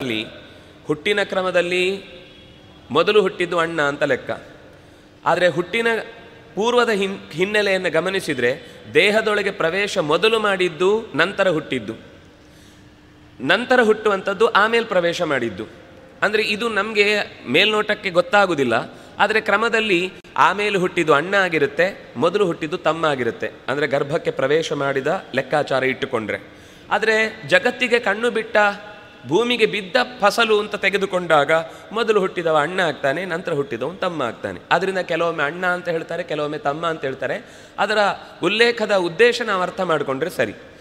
ಅಲ್ಲಿ ಹುಟ್ಟಿನ ಕ್ರಮದಲ್ಲಿ ಮೊದಲು ಹುಟ್ಟಿದ್ದು ಅಣ್ಣ ಅಂತ ಲೆಕ್ಕ ಆದರೆ ಹುಟ್ಟಿನ ಪೂರ್ವದ ಹಿನ್ ಹಿನ್ನೆಲೆಯನ್ನು ಗಮನಿಸಿದರೆ ದೇಹದೊಳಗೆ ಪ್ರವೇಶ ಮೊದಲು ಮಾಡಿದ್ದು ನಂತರ ಹುಟ್ಟಿದ್ದು ನಂತರ ಹುಟ್ಟುವಂಥದ್ದು ಆಮೇಲೆ ಪ್ರವೇಶ ಮಾಡಿದ್ದು ಅಂದರೆ ಇದು ನಮಗೆ ಮೇಲ್ನೋಟಕ್ಕೆ ಗೊತ್ತಾಗುವುದಿಲ್ಲ ಆದರೆ ಕ್ರಮದಲ್ಲಿ ಆಮೇಲೆ ಹುಟ್ಟಿದ್ದು ಅಣ್ಣ ಆಗಿರುತ್ತೆ ಮೊದಲು ಹುಟ್ಟಿದ್ದು ತಮ್ಮ ಆಗಿರುತ್ತೆ ಅಂದರೆ ಗರ್ಭಕ್ಕೆ ಪ್ರವೇಶ ಮಾಡಿದ ಲೆಕ್ಕಾಚಾರ ಇಟ್ಟುಕೊಂಡ್ರೆ ಆದರೆ ಜಗತ್ತಿಗೆ ಕಣ್ಣು ಬಿಟ್ಟ ಭೂಮಿಗೆ ಬಿದ್ದ ಫಸಲು ಅಂತ ತೆಗೆದುಕೊಂಡಾಗ ಮೊದಲು ಹುಟ್ಟಿದವ ಅಣ್ಣ ಆಗ್ತಾನೆ ನಂತರ ಹುಟ್ಟಿದವನು ತಮ್ಮ ಆಗ್ತಾನೆ ಅದರಿಂದ ಕೆಲವೊಮ್ಮೆ ಅಣ್ಣ ಅಂತ ಹೇಳ್ತಾರೆ ಕೆಲವೊಮ್ಮೆ ತಮ್ಮ ಅಂತ ಹೇಳ್ತಾರೆ ಅದರ ಉಲ್ಲೇಖದ ಉದ್ದೇಶ ನಾವು ಅರ್ಥ ಮಾಡಿಕೊಂಡ್ರೆ ಸರಿ